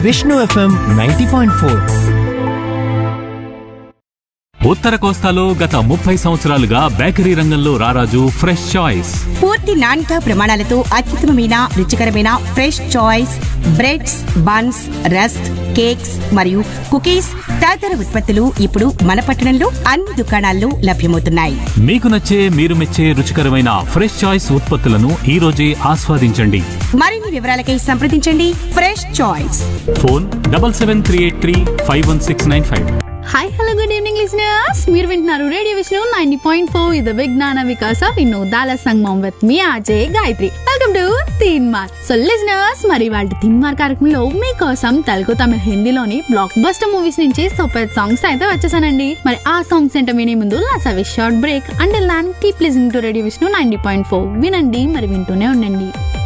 Vishnu FM ninety point four ఉత్తర కోస్తాలో గత ముప్పై సంవత్సరాలుగా బేకరీ రంగంలో రారాజు ఫ్రెష్ చాయిస్ పూర్తి నాణ్యత ప్రమాణాలతో అత్యుత్తమమైన రుచికరమైన fresh choice breads buns rusk cakes మరియు కుకీస్ తదితర ఉత్పత్తులు ఇప్పుడు మన పట్టణంలో అన్ని దుకాణాల్లో లభ్యమవుతున్నాయి మీకు నచ్చే మీరు మెచ్చే రుచికరమైన ఫ్రెష్ చాయిస్ ఉత్పత్తులను ఈ రోజే ఆస్వాదించండి మరిన్ని వివరాలకై సంప్రదించండి fresh choice phone double seven three eight three five one six nine five hi hello good evening listeners మీరు వింటున్నారు radio Vishnu ninety point four ఇది విజ్ఞాన వికాస విను దాల సంగమం విత్ మీ RJ Gayathri welcome to Teen Maar so listeners మరి వాళ్ళ తీన్ మార్ కార్యక్రమంలో మీకోసం తెలుగు తమిళ హిందీలోని బ్లాక్ బస్టర్ మూవీస్ నుంచి సూపర్ సాంగ్స్ అయితే వచ్చేసానండి మరి ఆ సాంగ్స్ ఏంటో వినే ముందు లాసా wish short break and land keep listening to radio Vishnu ninety point four వినండి మరి వింటూనే ఉండండి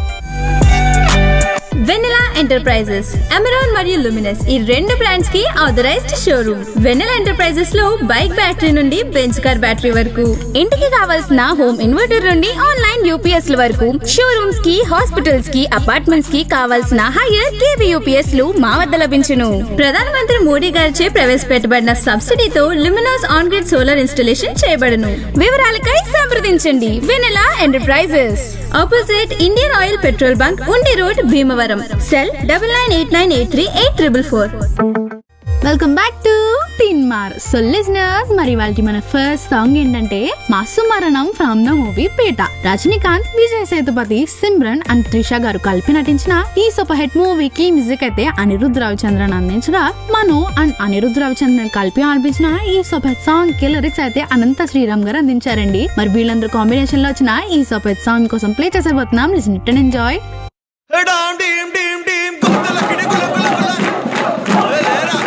వెన్నెలా ఎంటర్ప్రైజెస్ అమెరాన్ మరియు లుమినస్ ఈ రెండు బ్రాండ్స్ కి ఆథరైజ్డ్ షోరూమ్ వెన్నెలా ఎంటర్ప్రైజెస్ లో బైక్ బ్యాటరీ నుండి బెంచ్ కార్ బ్యాటరీ వరకు ఇంటికి కావాల్సిన హోమ్ ఇన్వర్టర్ నుండి ఆన్లైన్ యూపీఎస్ ల వరకు షోరూమ్స్ కి హాస్పిటల్స్ కి అపార్ట్మెంట్స్ కి కావాల్సిన హైయర్ కేవీ యూపీఎస్ లు మా వద్ద లభించును ప్రధానమంత్రి మోడీ గారిచే ప్రవేశపెట్టబడిన సబ్సిడీతో Luminous on grid solar installation చేయబడును వివరాలకై సంప్రదించండి Vennela enterprises opposite Indian oil petrol bunk Undi road Bhimavaram cell double nine eight nine eight three eight triple four welcome back to Teen Maar so listeners మరి వాళ్ళకి మన ఫస్ట్ సాంగ్ ఏంటంటే మాసు మరణం from the movie Petta Rajinikanth Vijay Sethupathi Simran and Trisha గారు కలిపి నటించిన ఈ సూపర్ హిట్ మూవీకి మ్యూజిక్ అయితే అనిరుద్ధ్ రవిచంద్రన్ అందించగా మను అండ్ అనిరుద్ధ్ రవిచంద్రన్ కలిపి ఆలపించిన ఈ సూపర్ హిట్ సాంగ్ కి లిరిక్స్ అయితే అనంత శ్రీరామ్ గారు అందించారండి మరి వీళ్ళందరూ కాంబినేషన్ లో వచ్చిన ఈ సూపర్ హిట్ సాంగ్ కోసం ప్లే చేసేపోతున్నాం లిసన్ ఇట్ అండ్ ఎంజాయ్ డామ్ డీమ్ డీమ్ డీమ్ గుత్తలకిడి గుల గుల గుల. ఏ లేరా.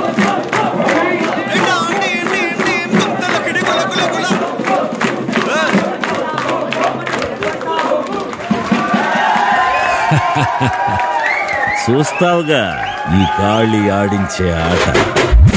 ఏ డామ్ డీమ్ డీమ్ డీమ్ గుత్తలకిడి గుల గుల గుల. ఏ. చూస్తావుగా ఈ గాలి ఆడించే ఆట